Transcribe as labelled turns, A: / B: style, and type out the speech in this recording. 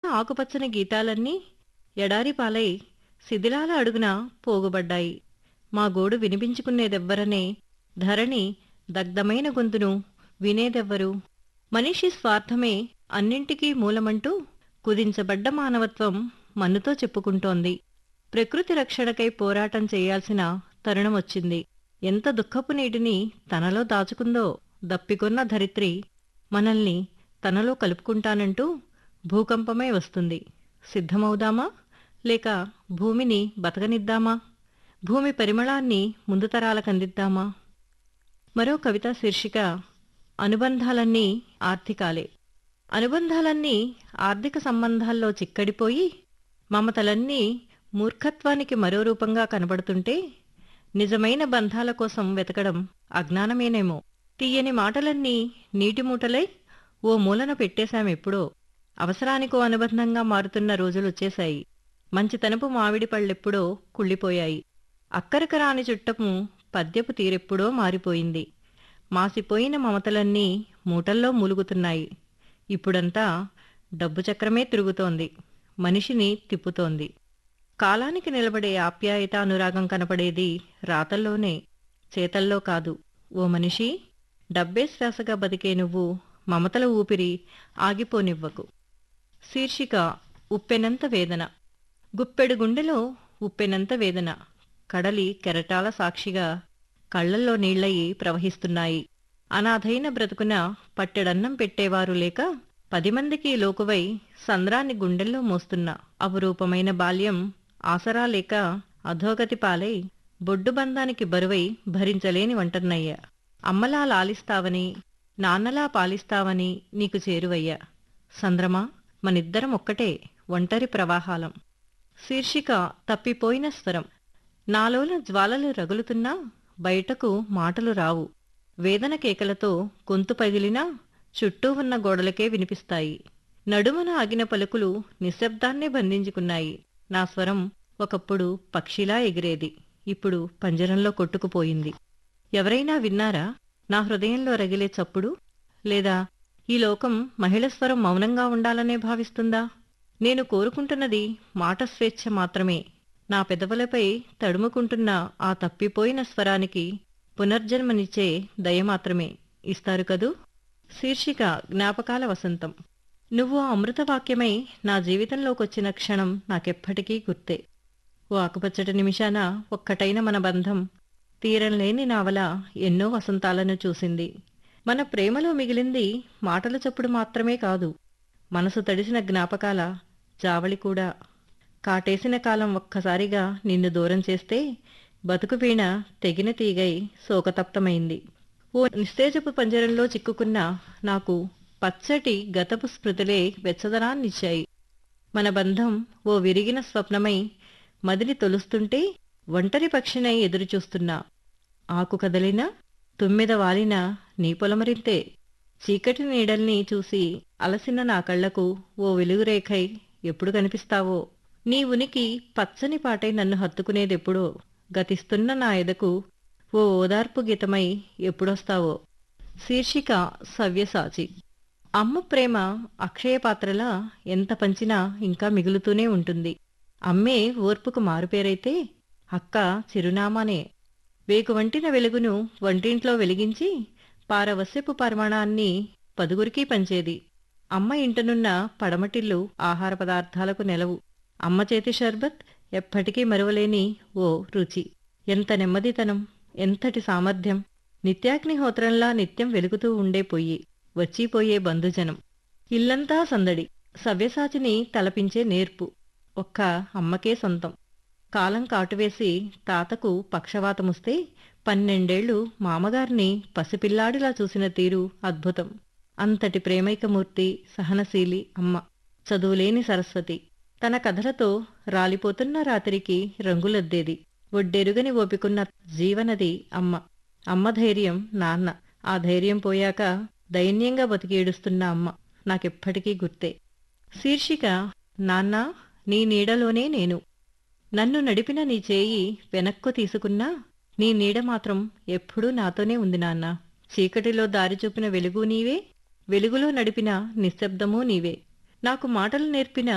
A: ఆకుపచ్చని గీతాలన్నీ ఎడారి పాలై శిథిలాల అడుగున పోగుబడ్డాయి మా గోడు వినిపించుకునేదెవ్వరనే ధరణి దగ్ధమైన గొంతును వినేదెవ్వరు మనిషి స్వార్థమే అన్నింటికీ మూలమంటూ కుదించబడ్డ మానవత్వం మన్నుతో చెప్పుకుంటోంది ప్రకృతి రక్షణకై పోరాటం చేయాల్సిన తరుణం వచ్చింది ఎంత దుఃఖపు నీటిని తనలో దాచుకుందో దప్పికొన్న ధరిత్రి మనల్ని తనలో కలుపుకుంటానంటూ భూకంపమే వస్తుంది సిద్ధమవుదామా లేక భూమిని బతకనిద్దామా భూమి పరిమళాన్ని ముందు తరాలకందిద్దామా మరో కవిత శీర్షిక అనుబంధాలన్నీ ఆర్థికాలే అనుబంధాలన్నీ ఆర్థిక సంబంధాల్లో చిక్కడిపోయి మమతలన్నీ మూర్ఖత్వానికి మరో రూపంగా కనబడుతుంటే నిజమైన బంధాల కోసం వెతకడం అజ్ఞానమేనేమో తీయని మాటలన్నీ నీటి మూటలై ఓ మూలన పెట్టేశామెప్పుడో అవసరానికో అనుబంధంగా మారుతున్న రోజులొచ్చేశాయి మంచితనపు మామిడి పళ్ళెప్పుడో కుళ్ళిపోయాయి అక్కరకు రాని చుట్టము పద్యపు తీరెప్పుడో మారిపోయింది మాసిపోయిన మమతలన్నీ మూటల్లో మూలుగుతున్నాయి ఇప్పుడంతా డబ్బు చక్రమే తిరుగుతోంది మనిషిని తిప్పుతోంది కాలానికి నిలబడే ఆప్యాయత అనురాగం కనపడేది రాతల్లోనే చేతల్లో కాదు ఓ మనిషి డబ్బే శ్వాసగా బతికే నువ్వు మమతల ఊపిరి ఆగిపోనివ్వకు శీర్షిక ఉప్పెనంత వేదన గుప్పెడు గుండెలో ఉప్పెనంత వేదన కడలి కెరటాల సాక్షిగా కళ్లల్లో నీళ్లయి ప్రవహిస్తున్నాయి అనాథైన బ్రతుకున పట్టెడన్నం పెట్టేవారు లేక పది మందికి లోకువై సంద్రాన్ని గుండెల్లో మోస్తున్న అపురూపమైన బాల్యం ఆసరా లేక అధోగతి పాలై బొడ్డు బంధానికి బరువై భరించలేని వంటన్నయ్య అమ్మలా లాలిస్తావని నాన్నలా పాలిస్తావని నీకు చేరువయ్యా సంద్రమా మనిద్దరం ఒక్కటే ఒంటరి ప్రవాహాలం శీర్షిక తప్పిపోయిన స్వరం నాలోన జ్వాలలు రగులుతున్నా బయటకు మాటలు రావు వేదన కేకలతో గొంతు పగిలినా చుట్టూ ఉన్న గోడలకే వినిపిస్తాయి నడుమన ఆగిన పలుకులు నిశ్శబ్దాన్నే బంధించుకున్నాయి నా స్వరం ఒకప్పుడు పక్షిలా ఎగిరేది ఇప్పుడు పంజరంలో కొట్టుకుపోయింది ఎవరైనా విన్నారా నా హృదయంలో రగిలే చప్పుడు లేదా ఈ లోకం మహిళ స్వరం మౌనంగా ఉండాలనే భావిస్తుందా నేను కోరుకుంటున్నది మాట స్వేచ్ఛ మాత్రమే నా పెదవులపై తడుముకుంటున్న ఆ తప్పిపోయిన స్వరానికి పునర్జన్మనిచ్చే దయ మాత్రమే ఇస్తారు కదూ శీర్షిక జ్ఞాపకాల వసంతం నువ్వు ఆ అమృతవాక్యమై నా జీవితంలోకొచ్చిన క్షణం నాకెప్పటికీ గుర్తే ఓ ఆకుపచ్చటి నిమిషాన ఒక్కటైన మన బంధం తీరంలేని నావల ఎన్నో వసంతాలను చూసింది మన ప్రేమలో మిగిలింది మాటల చప్పుడు మాత్రమే కాదు మనసు తడిసిన జ్ఞాపకాల జావళి కూడా కాటేసిన కాలం ఒక్కసారిగా నిన్ను దూరం చేస్తే బతుకు వీణ తెగిన తీగై శోకతప్తమైంది ఓ నిస్తేజపు పంజరంలో చిక్కుకున్న నాకు పచ్చటి గతపు స్మృతులే వెచ్చదనాన్నిచ్చాయి మన బంధం ఓ విరిగిన స్వప్నమై మదిని తొలుస్తుంటే ఒంటరి పక్షినై ఎదురుచూస్తున్నా ఆకు కదలినా తుమ్మెద వాలినా నీ పొలమరింతే చీకటి నీడల్ని చూసి అలసిన నా కళ్లకు ఓ వెలుగురేఖై ఎప్పుడు కనిపిస్తావో నీ ఉనికి పచ్చని పాటై నన్ను హత్తుకునేదెప్పుడో గతిస్తున్న నా ఎదకు ఓ ఓదార్పు గీతమై ఎప్పుడొస్తావో శీర్షిక సవ్యసాచి అమ్మ ప్రేమ అక్షయ పాత్రలా ఎంత పంచినా ఇంకా మిగులుతూనే ఉంటుంది అమ్మే ఓర్పుకు మారుపేరైతే అక్క చిరునామానే వేకు వంటిన వెలుగును వంటింట్లో వెలిగించి పారవస్యపు పరిమాణాన్ని పదుగురికి పంచేది అమ్మ ఇంటనున్న పడమటిల్లు ఆహార పదార్థాలకు నెలవు అమ్మ చేతి షర్బత్ ఎప్పటికీ మరువలేని ఓ రుచి ఎంత నెమ్మదితనం ఎంతటి సామర్థ్యం నిత్యాగ్నిహోత్రంలా నిత్యం వెలుగుతూ ఉండే పొయ్యి వచ్చిపోయే బంధుజనం ఇల్లంతా సందడి సవ్యసాచిని తలపించే నేర్పు ఒక్క అమ్మకే సొంతం కాలం కాటువేసి తాతకు పక్షవాతముస్తే పన్నెండేళ్లు మామగారిని పసిపిల్లాడిలా చూసిన తీరు అద్భుతం అంతటి ప్రేమైకమూర్తి సహనశీలి అమ్మ చదువులేని సరస్వతి తన కథలతో రాలిపోతున్న రాత్రికి రంగులద్దేది ఒడ్డెరుగని ఓపికున్న జీవనది అమ్మ అమ్మ ధైర్యం నాన్న ఆ ధైర్యం పోయాక దైన్యంగా బతికేడుస్తున్న అమ్మ నాకెప్పటికీ గుర్తే శీర్షిక నాన్న నీ నీడలోనే నేను నన్ను నడిపిన నీ చేయి వెనక్కు తీసుకున్నా నీ నీడ మాత్రం ఎప్పుడూ నాతోనే ఉంది నాన్న చీకటిలో దారి చూపిన వెలుగు నీవే వెలుగులో నడిపిన నిశ్శబ్దమూ నీవే నాకు మాటలు నేర్పిన